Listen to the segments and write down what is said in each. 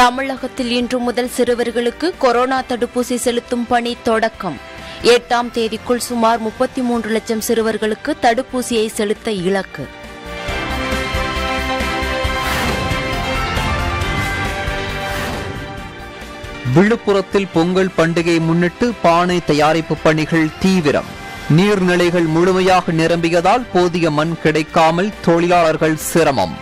தமிழகத்தில் இன்று முதல் சிறுவர்களுக்கு கொரோனா தடுப்பூசி செலுத்தும் பணி தொடக்கம் எட்டாம் தேதிக்குள் சுமார் முப்பத்தி மூன்று லட்சம் சிறுவர்களுக்கு தடுப்பூசியை செலுத்த இலக்கு விழுப்புரத்தில் பொங்கல் பண்டிகை முன்னிட்டு பானை தயாரிப்பு பணிகள் தீவிரம் நீர்நிலைகள் முழுமையாக நிரம்பியதால் போதிய மண் கிடைக்காமல் தொழிலாளர்கள் சிரமம்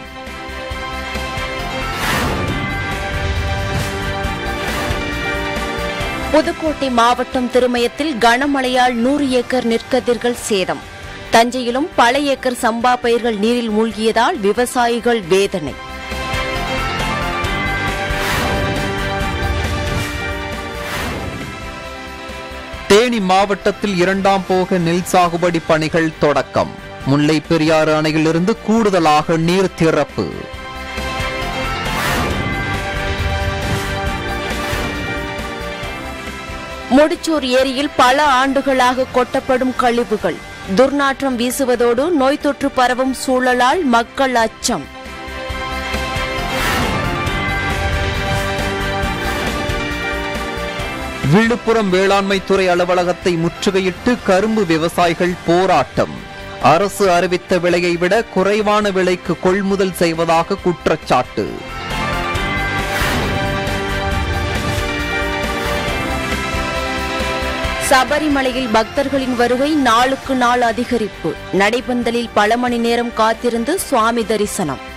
புதுக்கோட்டை மாவட்டம் திருமயத்தில் கனமழையால் நூறு ஏக்கர் நெற்கதிர்கள் சேதம் தஞ்சையிலும் பல ஏக்கர் சம்பா பயிர்கள் நீரில் மூழ்கியதால் விவசாயிகள் வேதனை தேனி மாவட்டத்தில் இரண்டாம் போக நெல் சாகுபடி பணிகள் தொடக்கம் முல்லை பெரியாறு அணையிலிருந்து கூடுதலாக நீர் திறப்பு முடிச்சூர் ஏரியில் பல ஆண்டுகளாக கொட்டப்படும் கழிவுகள் துர்நாற்றம் வீசுவதோடு நோய் தொற்று பரவும் சூழலால் மக்கள் அச்சம் விழுப்புரம் வேளாண்மை துறை அலுவலகத்தை முற்றுகையிட்டு கரும்பு விவசாயிகள் போராட்டம் அரசு அறிவித்த விலையை விட குறைவான விலைக்கு கொள்முதல் செய்வதாக குற்றச்சாட்டு சபரிமலையில் பக்தர்களின் வருகை நாளுக்கு நாள் அதிகரிப்பு நடைபந்தலில் பல மணி நேரம் காத்திருந்து சுவாமி தரிசனம்